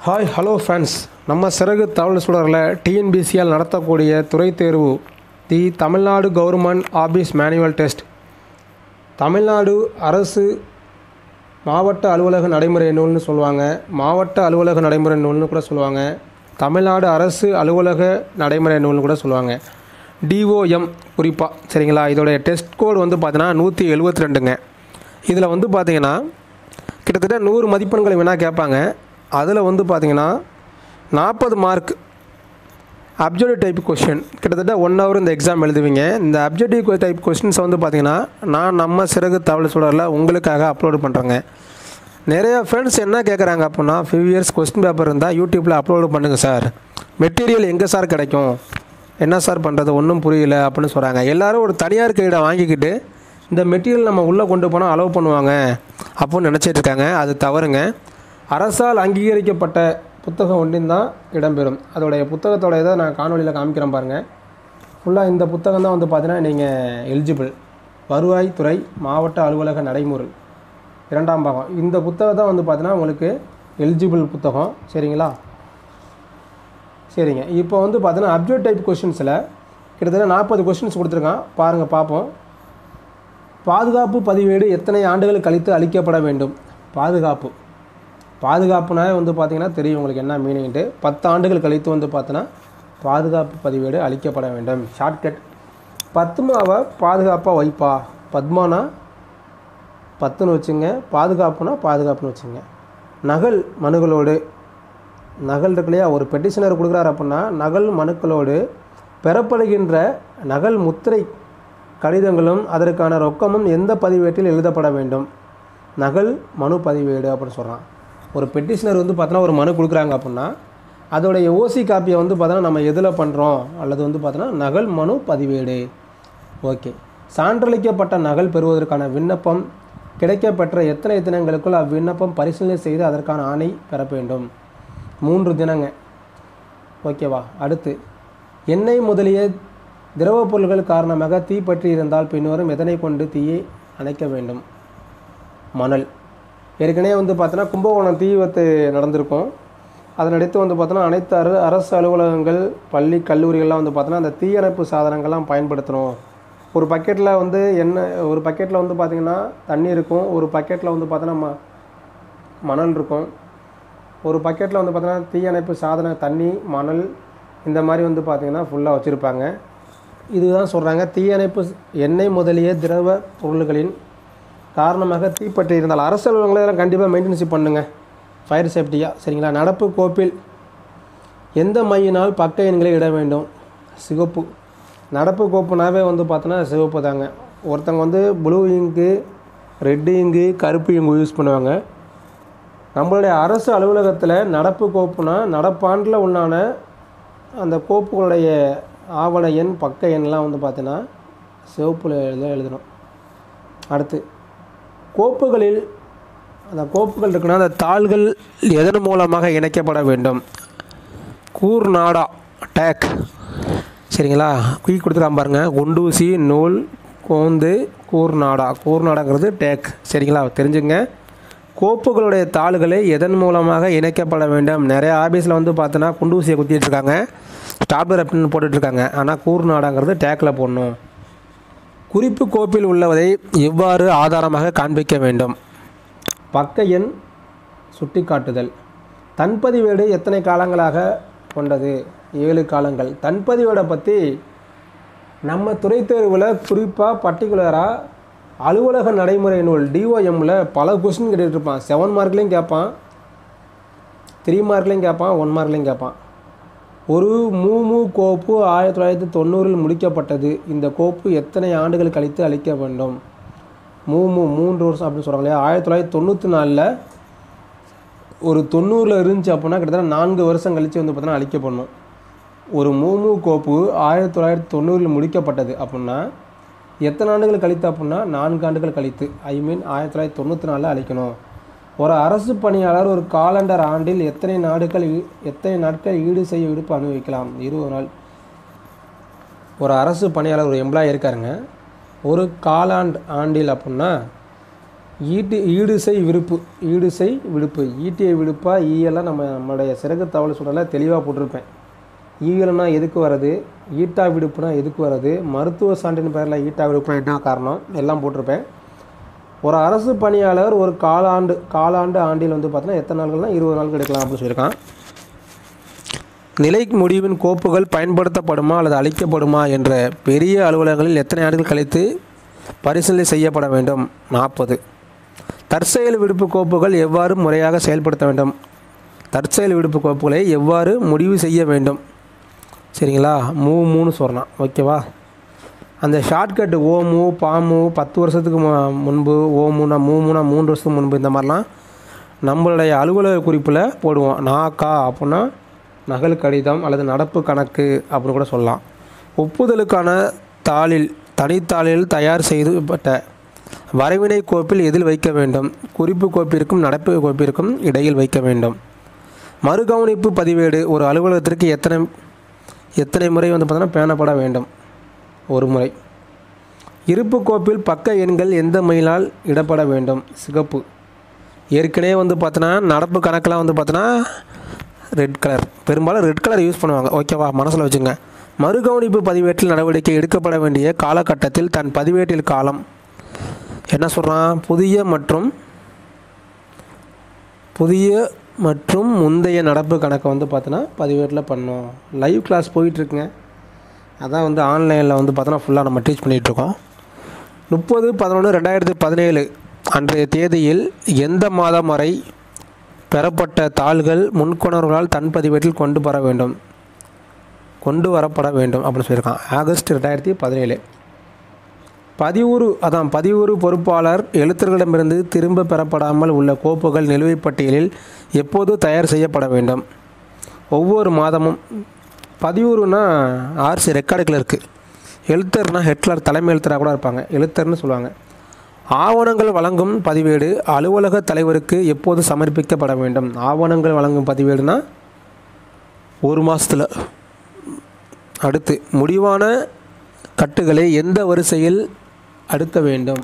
hi hello friends நம்ம சிறகு தகவல் சுடரில் டிஎன்பிசியால் நடத்தக்கூடிய துறை தேர்வு the Tamil Nadu government office manual test Tamil Nadu அரசு மாவட்ட அலுவலக நடைமுறை நூல்னு சொல்லுவாங்க மாவட்ட அலுவலக நடைமுறை நூல்னு கூட சொல்லுவாங்க தமிழ்நாடு அரசு அலுவலக நடைமுறை நூல்னு கூட சொல்லுவாங்க டிஓஎம் குறிப்பாக சரிங்களா இதோடைய டெஸ்ட் கோடு வந்து பார்த்தீங்கன்னா நூற்றி எழுபத்தி ரெண்டுங்க இதில் வந்து பார்த்தீங்கன்னா கிட்டத்தட்ட நூறு மதிப்பெண்கள் வேணால் கேட்பாங்க அதில் வந்து பார்த்தீங்கன்னா நாற்பது மார்க் அப்ஜெக்டிவ் டைப் கொஷின் கிட்டத்தட்ட ஒன் ஹவர் இந்த எக்ஸாம் எழுதுவீங்க இந்த அப்ஜெக்டிவ் டைப் கொஷின்ஸை வந்து பார்த்தீங்கன்னா நான் நம்ம சிறகு தகவல் சுடரில் உங்களுக்காக அப்லோட் பண்ணுறேங்க நிறைய ஃப்ரெண்ட்ஸ் என்ன கேட்குறாங்க அப்படின்னா ஃபியூ இயர்ஸ் கொஸ்டின் பேப்பர் இருந்தால் யூடியூப்பில் அப்லோடு பண்ணுங்கள் சார் மெட்டீரியல் எங்கே சார் கிடைக்கும் என்ன சார் பண்ணுறது ஒன்றும் புரியல அப்படின்னு சொல்கிறாங்க எல்லோரும் ஒரு தனியார் கையிட வாங்கிக்கிட்டு இந்த மெட்டீரியல் நம்ம உள்ளே கொண்டு போனால் அலோவ் பண்ணுவாங்க அப்படின்னு நினச்சிட்டு இருக்காங்க அது தவறுங்க அரசால் அங்கீகரிக்கப்பட்ட புத்தகம் ஒன்றின் தான் இடம்பெறும் அதோடைய புத்தகத்தோட இதை நான் காணொலியில் காமிக்கிறேன் பாருங்கள் ஃபுல்லாக இந்த புத்தகம் தான் வந்து பார்த்தீங்கன்னா நீங்கள் எலிஜிபிள் வருவாய்த்துறை மாவட்ட அலுவலக நடைமுறை இரண்டாம் பாகம் இந்த புத்தகம் தான் வந்து பார்த்தீங்கன்னா உங்களுக்கு எலிஜிபிள் புத்தகம் சரிங்களா சரிங்க இப்போ வந்து பார்த்தீங்கன்னா அப்ஜெக்ட் டைப் கொஷின்ஸில் கிட்டத்தட்ட நாற்பது கொஷின்ஸ் கொடுத்துருக்கான் பாருங்கள் பார்ப்போம் பாதுகாப்பு பதிவேடு எத்தனை ஆண்டுகள் கழித்து அளிக்கப்பட வேண்டும் பாதுகாப்பு பாதுகாப்புனாலே வந்து பார்த்திங்கன்னா தெரியும் உங்களுக்கு என்ன மீனிங்ட்டு பத்து ஆண்டுகள் கழித்து வந்து பார்த்தோன்னா பாதுகாப்பு பதிவேடு அளிக்கப்பட வேண்டும் ஷார்ட்கட் பத்மாவை பாதுகாப்பாக வைப்பா பத்மானா பத்துன்னு வச்சுங்க பாதுகாப்புனா பாதுகாப்புன்னு வச்சுங்க நகல் மனுகளோடு நகல் இருக்கு இல்லையா ஒரு பெட்டிஷனர் கொடுக்குறாரு அப்படின்னா நகல் மனுக்களோடு பெறப்படுகின்ற நகல் முத்திரை கடிதங்களும் அதற்கான ரொக்கமும் எந்த பதிவேட்டில் எழுதப்பட வேண்டும் நகல் மனு பதிவேடு அப்படின்னு சொல்கிறான் ஒரு பெட்டிஷனர் வந்து பார்த்தோன்னா ஒரு மனு கொடுக்குறாங்க அப்படின்னா அதோடைய ஓசி காப்பியை வந்து பார்த்தோன்னா நம்ம எதில் பண்ணுறோம் அல்லது வந்து பார்த்தோன்னா நகல் மனு பதிவேடு ஓகே சான்றளிக்கப்பட்ட நகல் பெறுவதற்கான விண்ணப்பம் கிடைக்கப்பெற்ற எத்தனை தினங்களுக்குள் அவ்விண்ணப்பம் பரிசீலனை செய்து அதற்கான ஆணை பெற வேண்டும் மூன்று தினங்க ஓகேவா அடுத்து எண்ணெய் முதலிய திரவப் பொருள்கள் காரணமாக தீ பற்றி இருந்தால் பின்வரும் எதனை கொண்டு தீயை அணைக்க வேண்டும் மணல் ஏற்கனவே வந்து பார்த்தோன்னா கும்பகோணம் தீ விபத்து நடந்திருக்கும் அதனடுத்து வந்து பார்த்தோன்னா அனைத்து அரு அரசு அலுவலகங்கள் பள்ளி கல்லூரிகள்லாம் வந்து பார்த்தோன்னா அந்த தீயணைப்பு சாதனங்கள்லாம் பயன்படுத்தணும் ஒரு பக்கெட்டில் வந்து எண்ணெய் ஒரு பக்கெட்டில் வந்து பார்த்திங்கன்னா தண்ணி இருக்கும் ஒரு பக்கெட்டில் வந்து பார்த்தோன்னா ம மணல் இருக்கும் ஒரு பக்கெட்டில் வந்து பார்த்தோன்னா தீயணைப்பு சாதன தண்ணி மணல் இந்த மாதிரி வந்து பார்த்திங்கன்னா ஃபுல்லாக வச்சுருப்பாங்க இதுதான் சொல்கிறாங்க தீயணைப்பு எண்ணெய் முதலிய திரவ பொருள்களின் காரணமாக தீப்பற்றி இருந்தால் அரசு அலுவலகங்களை இதெல்லாம் கண்டிப்பாக மெயின்டெனன்ஸ் பண்ணுங்கள் ஃபயர் சேஃப்டியாக சரிங்களா நடப்பு கோப்பில் எந்த மையினால் பக்க எண்களை இட வேண்டும் சிவப்பு நடப்பு கோப்புனாவே வந்து பார்த்தோன்னா சிவப்பு தாங்க ஒருத்தவங்க வந்து ப்ளூ இங்கு ரெட்டு இங்கு கருப்பு இங்கு யூஸ் பண்ணுவாங்க நம்மளுடைய அரசு அலுவலகத்தில் நடப்பு கோப்புனா நடப்பாண்டில் உண்டான அந்த கோப்புகளுடைய ஆவண எண் பக்க எண்லாம் வந்து பார்த்தீங்கன்னா சிவப்பில் எழுத எழுதணும் அடுத்து கோப்புகளில் அந்த கோப்புகள் இருக்குன்னா அந்த தாள்கள் எதன் மூலமாக இணைக்கப்பட வேண்டும் கூர்நாடா டேக் சரிங்களா குயிக் கொடுத்துருக்கான் பாருங்கள் குண்டூசி நூல் கோந்து கூர்நாடா கூர்நாடாங்கிறது டேக் சரிங்களா தெரிஞ்சுங்க கோப்புகளுடைய தாள்களை எதன் மூலமாக இணைக்கப்பட வேண்டும் நிறைய ஆஃபீஸில் வந்து பார்த்தோன்னா குண்டூசியை குத்திட்டு இருக்காங்க ஸ்டாப்லர் அப்படின்னு போட்டுட்ருக்காங்க ஆனால் கூர்நாடாங்கிறது டேக்கில் போடணும் குறிப்பு கோப்பில் உள்ளவதை எவ்வாறு ஆதாரமாக காண்பிக்க வேண்டும் பக்க எண் சுட்டிக்காட்டுதல் தன்பதிவேடு எத்தனை காலங்களாக கொண்டது ஏழு காலங்கள் தன்பதிவேடை பற்றி நம்ம துறை தேர்வில் குறிப்பாக பர்டிகுலராக அலுவலக நடைமுறை நூல் டிஓஎம்மில் பல கொஸ்டின் கேட்டுட்டு இருப்பான் செவன் மார்க்லேயும் கேட்பான் த்ரீ மார்க்லேயும் கேட்பான் ஒன் மார்க்லேயும் கேட்பான் ஒரு மூமு கோப்பு ஆயிரத்தி தொள்ளாயிரத்தி தொண்ணூறில் முடிக்கப்பட்டது இந்த கோப்பு எத்தனை ஆண்டுகள் கழித்து அளிக்க வேண்டும் மூமு மூன்று வருஷம் அப்படின்னு சொல்கிறாங்க இல்லையா ஆயிரத்தி தொள்ளாயிரத்தி தொண்ணூற்றி நாலில் ஒரு தொண்ணூறில் இருந்துச்சு அப்படின்னா கிட்டத்தட்ட நான்கு வருஷம் கழித்து வந்து பார்த்தோன்னா அளிக்கப்படணும் ஒரு மூமு கோப்பு ஆயிரத்தி தொள்ளாயிரத்தி தொண்ணூறில் முடிக்கப்பட்டது அப்படின்னா எத்தனை ஆண்டுகள் கழித்து அப்படின்னா நான்கு ஆண்டுகள் கழித்து ஐ மீன் ஆயிரத்தி தொள்ளாயிரத்தி தொண்ணூற்றி நாலில் அளிக்கணும் ஒரு அரசு பணியாளர் ஒரு காலண்டர் ஆண்டில் எத்தனை நாடுகள் ஈ- எத்தனை நாட்கள் ஈடு செய்ய விடுப்பு அனுபவிக்கலாம் இருபது நாள் ஒரு அரசு பணியாளர் ஒரு எம்ப்ளாயி இருக்காருங்க ஒரு காலாண்டு ஆண்டில் அப்படின்னா ஈட்டு ஈடுசை விருப்பு ஈடுசை விடுப்பு ஈட்டிய விடுப்பா ஈயெல்லாம் நம்ம நம்மளுடைய சிறகு தகவல் சொல்கிறல தெளிவாக போட்டிருப்பேன் ஈயல்னா எதுக்கு வர்றது ஈட்டா விடுப்புனா எதுக்கு வர்றது மருத்துவ சான்றின் பேரில் ஈட்டா விடுப்புனா என்ன காரணம் எல்லாம் போட்டிருப்பேன் ஒரு அரசு பணியாளர் ஒரு காலாண்டு காலாண்டு ஆண்டில் வந்து பார்த்தீங்கன்னா எத்தனை நாள்கள்னா இருபது நாட்கள் எடுக்கலாம் அப்படின்னு சொல்லியிருக்கான் நிலை முடிவின் கோப்புகள் பயன்படுத்தப்படுமா அல்லது அளிக்கப்படுமா என்ற பெரிய அலுவலகங்களில் எத்தனை ஆண்டுகள் கழித்து பரிசீலனை செய்யப்பட வேண்டும் நாற்பது தற்செயல் விடுப்பு கோப்புகள் எவ்வாறு முறையாக செயல்படுத்த வேண்டும் தற்செயல் விடுப்பு கோப்புகளை எவ்வாறு முடிவு செய்ய வேண்டும் சரிங்களா மூ மூணு சொல்லலாம் ஓகேவா அந்த ஷார்ட்கட்டு ஓ மூ பா மூ பத்து வருஷத்துக்கு மு- முன்பு ஓ மூணா மூ மூணா மூன்று வருஷத்துக்கு முன்பு இந்த மாதிரிலாம் நம்மளுடைய அலுவலக குறிப்பில் போடுவோம் நாக்கா அப்படின்னா நகல் கடிதம் அல்லது நடப்பு கணக்கு அப்படின்னு கூட சொல்லலாம் ஒப்புதலுக்கான தாளில் தனித்தாளில் தயார் செய்யப்பட்ட வரைவினை கோப்பில் எதில் வைக்க வேண்டும் குறிப்பு கோப்பிற்கும் நடப்பு கோப்பிற்கும் இடையில் வைக்க வேண்டும் மறுகவனிப்பு பதிவேடு ஒரு அலுவலகத்திற்கு எத்தனை எத்தனை முறை வந்து பார்த்தோன்னா பேணப்பட வேண்டும் ஒரு முறை இருப்பு கோப்பில் பக்க எண்கள் எந்த மைலால் இடப்பட வேண்டும் சிகப்பு ஏற்கனவே வந்து பார்த்தோன்னா நடப்பு கணக்கெலாம் வந்து பார்த்தோன்னா ரெட் கலர் பெரும்பாலும் ரெட் கலர் யூஸ் பண்ணுவாங்க ஓகேவா மனசில் வச்சுங்க மறுகவனிப்பு பதிவேட்டில் நடவடிக்கை எடுக்கப்பட வேண்டிய காலகட்டத்தில் தன் பதிவேட்டில் காலம் என்ன சொல்கிறான் புதிய மற்றும் புதிய மற்றும் முந்தைய நடப்பு கணக்கை வந்து பார்த்தோன்னா பதிவேட்டில் பண்ணோம் லைவ் கிளாஸ் போயிட்டுருக்குங்க அதான் வந்து ஆன்லைனில் வந்து பார்த்தோன்னா ஃபுல்லாக நம்ம டீச் பண்ணிகிட்ருக்கோம் முப்பது பதினொன்று ரெண்டாயிரத்தி பதினேழு அன்றைய தேதியில் எந்த மாதம் வரை பெறப்பட்ட தாள்கள் முன்கொணர்களால் தன் பதிவேட்டில் கொண்டு வர வேண்டும் கொண்டு வரப்பட வேண்டும் அப்படின்னு சொல்லியிருக்கான் ஆகஸ்ட் ரெண்டாயிரத்தி பதினேழு பதிவுறு அதான் பதிவுறு பொறுப்பாளர் எழுத்தர்களிடமிருந்து திரும்ப பெறப்படாமல் உள்ள கோப்புகள் நிலுவைப் பட்டியலில் எப்போது தயார் செய்யப்பட வேண்டும் ஒவ்வொரு மாதமும் பதிவுறுனா ஆர்சி ரெக்கார்டு கிளர்க்கு எழுத்தர்னா ஹெட்லர் தலைமை எழுத்தராக கூட இருப்பாங்க எழுத்தர்னு சொல்லுவாங்க ஆவணங்கள் வழங்கும் பதிவேடு அலுவலக தலைவருக்கு எப்போது சமர்ப்பிக்கப்பட வேண்டும் ஆவணங்கள் வழங்கும் பதிவேடுனா ஒரு மாதத்தில் அடுத்து முடிவான கட்டுகளை எந்த வரிசையில் அடுக்க வேண்டும்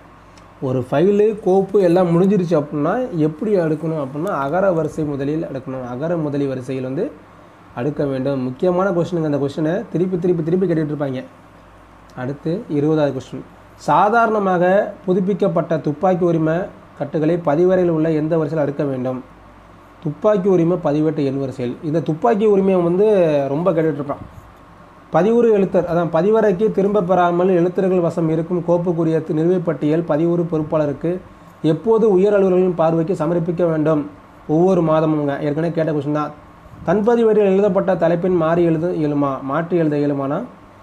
ஒரு ஃபைலு கோப்பு எல்லாம் முடிஞ்சிருச்சு அப்படின்னா எப்படி அடுக்கணும் அப்படின்னா அகர வரிசை முதலில் அடுக்கணும் அகர முதலி வரிசையில் வந்து அடுக்க வேண்டும் முக்கியமான கொஸ்டினுங்க அந்த கொஸ்டினை திருப்பி திருப்பி திருப்பி கேட்டுட்டு இருப்பாங்க அடுத்து இருபதாவது கொஸ்டின் சாதாரணமாக புதுப்பிக்கப்பட்ட துப்பாக்கி உரிமை கட்டுகளை பதிவறையில் உள்ள எந்த வரிசையில் அடுக்க வேண்டும் துப்பாக்கி உரிமை பதிவேட்டு எண் வரிசையில் இந்த துப்பாக்கி உரிமையை வந்து ரொம்ப கேட்டுட்டு இருப்பான் பதிவுறு எழுத்தர் அதான் பதிவறைக்கு திரும்ப பெறாமல் எழுத்தர்கள் வசம் இருக்கும் கோப்புக்குரிய நிலுவைப் பட்டியல் பதிவுறு பொறுப்பாளருக்கு எப்போது உயர் அலுவலர்களின் பார்வைக்கு சமர்ப்பிக்க வேண்டும் ஒவ்வொரு மாதமுங்க ஏற்கனவே கேட்ட கொஸ்டின் தான் தன்பதிவேட்டில் எழுதப்பட்ட தலைப்பின் மாறி எழுத இயலுமா மாற்றி எழுத இயலுமானா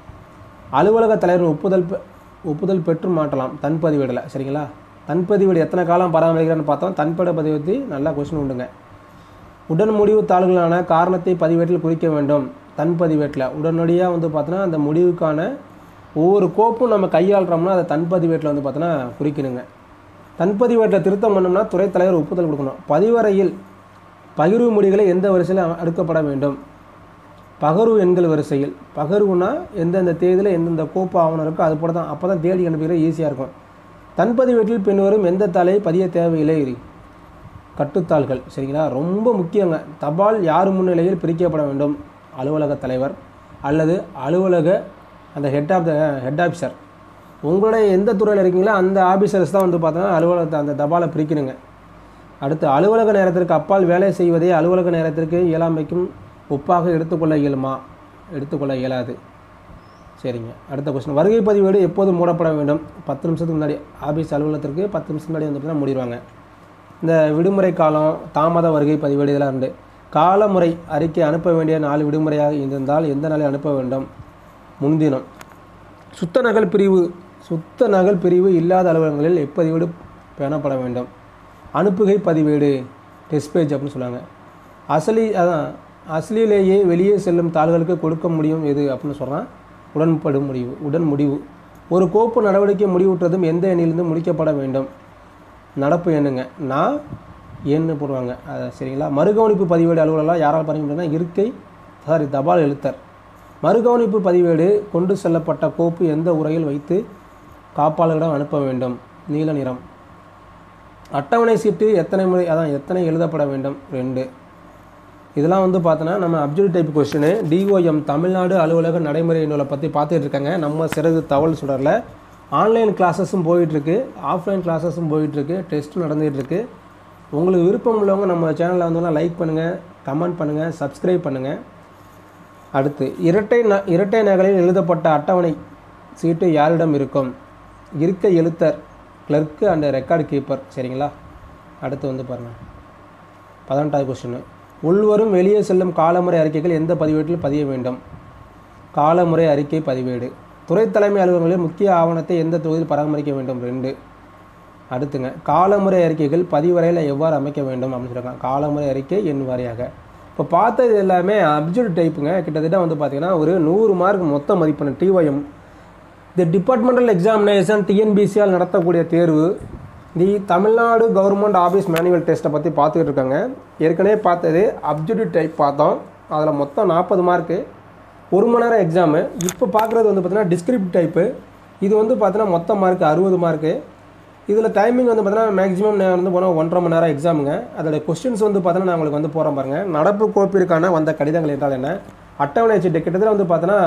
அலுவலக தலைவரின் ஒப்புதல் பெ- ஒப்புதல் பெற்று மாற்றலாம் தன்பதிவேடில் சரிங்களா தன்பதிவேடு எத்தனை காலம் பராமரிக்கிறான்னு பார்த்தோம் தன்பட பதிவு பற்றி நல்லா கொஸ்டின் உண்டுங்க உடன் முடிவு தாள்களான காரணத்தை பதிவேட்டில் குறிக்க வேண்டும் தன் பதிவேட்டில் உடனடியாக வந்து பார்த்தோன்னா அந்த முடிவுக்கான ஒவ்வொரு கோப்பும் நம்ம கையாளுறோம்னா அதை தன் பதிவேட்டில் வந்து பார்த்தோன்னா குறிக்கணுங்க தன் பதிவேட்டில் திருத்தம் பண்ணோம்னா துறைத் தலைவர் ஒப்புதல் கொடுக்கணும் பதிவறையில் பகிர்வு முடிகளை எந்த வரிசையில் அ- அடுக்கப்பட வேண்டும் பகர்வு எண்கள் வரிசையில் பகர்வுனா எந்தெந்த தேதியில் எந்தெந்த கோப்பு ஆவணம் இருக்கோ அது போல தான் அப்போ தான் தேடி கண்டுபிடிக்கிற ஈஸியாக இருக்கும் தன் பதிவேட்டில் பின்வரும் எந்த தலை பதிய தேவையில்லை கட்டுத்தாள்கள் சரிங்களா ரொம்ப முக்கியங்க தபால் யார் முன்னிலையில் பிரிக்கப்பட வேண்டும் அலுவலக தலைவர் அல்லது அலுவலக அந்த head of the head officer உங்களுடைய எந்த துறையில் இருக்கீங்களோ அந்த ஆஃபீஸர்ஸ் தான் வந்து பார்த்தோன்னா அலுவலகத்தை அந்த தபாலை பிரிக்கணுங்க அடுத்து அலுவலக நேரத்திற்கு அப்பால் வேலை செய்வதே அலுவலக நேரத்திற்கு இயலாமைக்கும் ஒப்பாக எடுத்துக்கொள்ள இயலுமா எடுத்துக்கொள்ள இயலாது சரிங்க அடுத்த கொஸ்டின் வருகை பதிவேடு எப்போது மூடப்பட வேண்டும் பத்து நிமிஷத்துக்கு முன்னாடி ஆஃபீஸ் அலுவலகத்திற்கு பத்து நிமிஷம் முன்னாடி வந்துட்டுனா மூடிடுவாங்க இந்த விடுமுறை காலம் தாமத வருகை பதிவேடு இதெல்லாம் உண்டு காலமுறை அறிக்கை அனுப்ப வேண்டிய நாள் விடுமுறையாக இருந்தால் எந்த நாளில் அனுப்ப வேண்டும் முன்தினம் சுத்த நகல் பிரிவு சுத்த நகல் பிரிவு இல்லாத அலுவலகங்களில் எப்பதிவேடு பேணப்பட வேண்டும் அனுப்புகை பதிவேடு டெஸ்ட் பேஜ் அப்படின்னு சொல்லுவாங்க அசலி அதான் அசலிலேயே வெளியே செல்லும் தாள்களுக்கு கொடுக்க முடியும் எது அப்படின்னு சொல்கிறான் உடன்படும் முடிவு உடன் முடிவு ஒரு கோப்பு நடவடிக்கை முடிவுற்றதும் எந்த எண்ணிலிருந்து முடிக்கப்பட வேண்டும் நடப்பு எண்ணுங்க நான் எண்ணு போடுவாங்க அது சரிங்களா மறுகவனிப்பு பதிவேடு அலுவலகம் யாரால் பண்ண முடியும்னா இருக்கை சாரி தபால் எழுத்தர் மறுகவனிப்பு பதிவேடு கொண்டு செல்லப்பட்ட கோப்பு எந்த உரையில் வைத்து காப்பாளரிடம் அனுப்ப வேண்டும் நீல நிறம் அட்டவணை சீட்டு எத்தனை முறை அதான் எத்தனை எழுதப்பட வேண்டும் ரெண்டு இதெல்லாம் வந்து பார்த்தோன்னா நம்ம object type question DOM Tamil Nadu அலுவலக நடைமுறை நூலை பற்றி பார்த்துட்டு இருக்காங்க நம்ம சிறகு தகவல் சுடரில் ஆன்லைன் கிளாஸஸும் போயிட்டுருக்கு ஆஃப்லைன் கிளாஸஸும் போயிட்டுருக்கு டெஸ்ட் நடந்துகிட்ருக்கு உங்களுக்கு விருப்பம் உள்ளவங்க நம்ம சேனலில் வந்து லைக் பண்ணுங்கள் கமெண்ட் பண்ணுங்கள் சப்ஸ்கிரைப் பண்ணுங்கள் அடுத்து இரட்டை ந இரட்டை நகலில் எழுதப்பட்ட அட்டவணை சீட்டு யாரிடம் இருக்கும் இருக்க எழுத்தர் கிளர்க்கு அண்ட் ரெக்கார்டு கீப்பர் சரிங்களா அடுத்து வந்து பாருங்கள் பதினெட்டாவது கொஸ்டின் உள்வரும் வெளியே செல்லும் காலமுறை அறிக்கைகள் எந்த பதிவேட்டில் பதிய வேண்டும் காலமுறை அறிக்கை பதிவேடு துறை தலைமை அலுவலகங்களில் முக்கிய ஆவணத்தை எந்த தொகுதியில் பராமரிக்க வேண்டும் ரெண்டு அடுத்துங்க காலமுறை அறிக்கைகள் பதிவறையில் எவ்வாறு அமைக்க வேண்டும் அப்படின்னு சொல்லியிருக்காங்க காலமுறை அறிக்கை எண் வாரியாக இப்போ பார்த்தது எல்லாமே அப்ஜெக்ட் டைப்புங்க கிட்டத்தட்ட வந்து பார்த்தீங்கன்னா ஒரு நூறு மார்க் மொத்த மதிப்பெண் டிஒஎம் தி டிபார்ட்மெண்டல் எக்ஸாமினேஷன் டிஎன்பிசியால் நடத்தக்கூடிய தேர்வு the Tamil Nadu government office manual டெஸ்ட்டை பற்றி பார்த்துக்கிட்டு இருக்காங்க ஏற்கனவே பார்த்தது அப்ஜெக்டிவ் டைப் பார்த்தோம் அதில் மொத்தம் நாற்பது மார்க்கு ஒரு மணி நேரம் எக்ஸாமு இப்போ பார்க்குறது வந்து பார்த்தீங்கன்னா டிஸ்கிரிப்ட் டைப்பு இது வந்து பார்த்தீங்கன்னா மொத்த மார்க் அறுபது மார்க்கு இதில் டைமிங் வந்து பார்த்தீங்கன்னா மேக்ஸிமம் நேரம் வந்து போனால் ஒன்றரை மணி நேரம் எக்ஸாமுங்க அதோட கொஸ்டின்ஸ் வந்து பார்த்தீங்கன்னா நான் உங்களுக்கு வந்து போகிறேன் பாருங்கள் நடப்பு கோப்பிற்கான வந்த கடிதங்கள் என்றால் என்ன அட்டவணை சீட்டு கிட்டத்தட்ட வந்து பார்த்தீங்கன்னா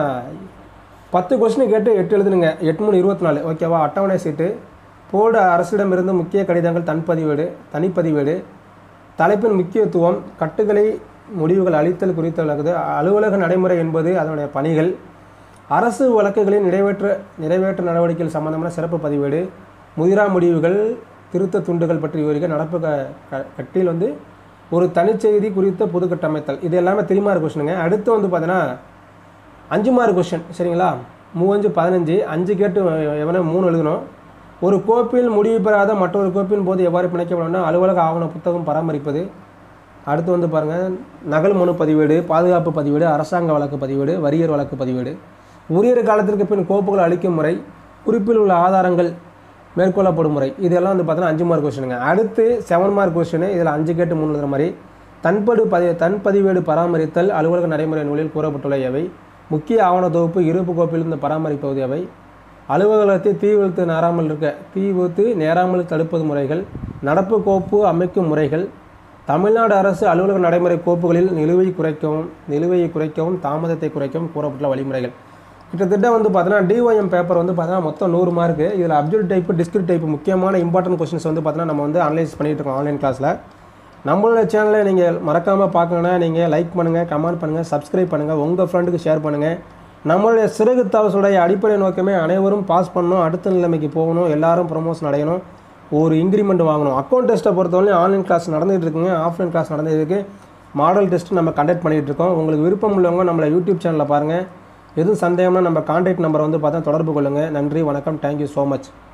பத்து கொஸ்டின் கேட்டு எட்டு எழுதுனுங்க எட்டு மூணு இருபத்தி நாலு ஓகேவா அட்டவணை சீட்டு போர்டு அரசிடமிருந்து முக்கிய கடிதங்கள் தன்பதிவேடு தனிப்பதிவேடு தலைப்பின் முக்கியத்துவம் கட்டுகளை முடிவுகள் அளித்தல் குறித்து விளக்குது அலுவலக நடைமுறை என்பது அதனுடைய பணிகள் அரசு வழக்குகளின் நிறைவேற்ற நிறைவேற்ற நடவடிக்கைகள் சம்பந்தமான சிறப்பு பதிவேடு முதிரா முடிவுகள் திருத்த துண்டுகள் பற்றி விவரிக்க நடப்பு க க- கட்டில் வந்து ஒரு தனிச்செய்தி குறித்த பொது கட்டமைத்தல் இது எல்லாமே திருமாறு கொஸ்டினுங்க அடுத்து வந்து பார்த்தீங்கன்னா அஞ்சு மார்க் கொஸ்டின் சரிங்களா மூவஞ்சு பதினஞ்சு அஞ்சு கேட்டு எவனோ மூணு எழுதணும் ஒரு கோப்பில் முடிவு பெறாத மற்றொரு கோப்பின் போது எவ்வாறு பிணைக்கப்படணும்னா அலுவலக ஆவண புத்தகம் பராமரிப்பது அடுத்து வந்து பாருங்கள் நகல் மனு பதிவேடு பாதுகாப்பு பதிவேடு அரசாங்க வழக்கு பதிவேடு வரியர் வழக்கு பதிவேடு உரிய காலத்திற்கு பின் கோப்புகள் அளிக்கும் முறை குறிப்பில் உள்ள ஆதாரங்கள் மேற்கொள்ளப்படும் முறை இதெல்லாம் வந்து பார்த்தீங்கன்னா அஞ்சு மார்க் கொஸ்டினுங்க அடுத்து செவன் மார்க் கொஸ்டின் இதில் அஞ்சு கேட்டு மூணு எழுதுற மாதிரி தன்படு பதி தன் பதிவேடு பராமரித்தல் அலுவலக நடைமுறை நூலில் கூறப்பட்டுள்ள எவை முக்கிய ஆவண தொகுப்பு இருப்பு கோப்பிலிருந்து பராமரிப்பது எவை அலுவலகத்தை தீ வைத்து நேராமல் இருக்க தீ வைத்து நேராமல் தடுப்பது முறைகள் நடப்பு கோப்பு அமைக்கும் முறைகள் தமிழ்நாடு அரசு அலுவலக நடைமுறை கோப்புகளில் நிலுவை குறைக்கவும் நிலுவையை குறைக்கவும் தாமதத்தை குறைக்கவும் கூறப்பட்டுள்ள வழிமுறைகள் கிட்டத்தட்ட வந்து பார்த்தீங்கன்னா டிஒஎம் பேப்பர் வந்து பார்த்தீங்கன்னா மொத்தம் நூறு மார்க்கு இதில் அப்ஜெக்ட் டைப்பு டிஸ்கிரிட் டைப் முக்கியமான இம்பார்ட்டன்ட் கொஸ்டின்ஸ் வந்து பார்த்தீங்கன்னா நம்ம வந்து அனலைஸ் பண்ணிட்டு இருக்கோம் ஆன்லைன் கிளாஸில் நம்மளோட சேனலை நீங்கள் மறக்காமல் பார்க்கணுன்னா நீங்கள் லைக் பண்ணுங்கள் கமெண்ட் பண்ணுங்கள் சப்ஸ்கிரைப் பண்ணுங்கள் உங்கள் ஃப்ரெண்டுக்கு ஷேர் பண்ணுங்கள் நம்மளுடைய சிறகு தவசுடைய அடிப்படை நோக்கமே அனைவரும் பாஸ் பண்ணணும் அடுத்த நிலைமைக்கு போகணும் எல்லாரும் ப்ரொமோஷன் அடையணும் ஒரு இன்க்ரிமெண்ட் வாங்கணும் அக்கௌண்ட் டெஸ்ட்டை பொறுத்தவரையும் ஆன்லைன் கிளாஸ் நடந்துகிட்டு இருக்குங்க ஆஃப்லைன் கிளாஸ் நடந்துட்டு இருக்கு மாடல் டெஸ்ட் நம்ம கண்டக்ட் பண்ணிகிட்டு இருக்கோம் உங்களுக்கு விருப்பம் உள்ளவங்க நம்மளை யூடியூப் சேனலில் பாருங்கள் எதுவும் சந்தேகம்னா நம்ம கான்டாக்ட் நம்பர் வந்து பார்த்தா தொடர்பு கொள்ளுங்கள் நன்றி வணக்கம் தேங்க்யூ ஸோ மச்